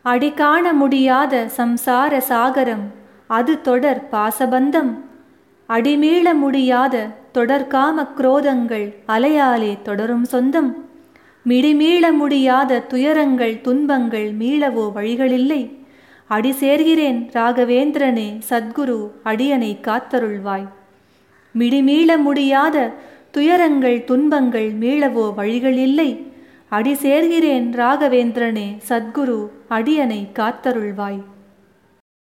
அடி காண முடியாத சம்சார சாகரம் அது தொடர் பாசபந்தம் அடிமீள முடியாத தொடர்காம குரோதங்கள் அலையாலே தொடரும் சொந்தம் மிடிமீள முடியாத துயரங்கள் துன்பங்கள் மீளவோ வழிகளில்லை அடி சேர்கிறேன் ராகவேந்திரனே சத்குரு அடியனை காத்தருள்வாய் மிடிமீள முடியாத துயரங்கள் துன்பங்கள் மீளவோ வழிகளில்லை அடி சேர்கிறேன் ராகவேந்திரனே சத்குரு அடியனை காத்தருள்வாய்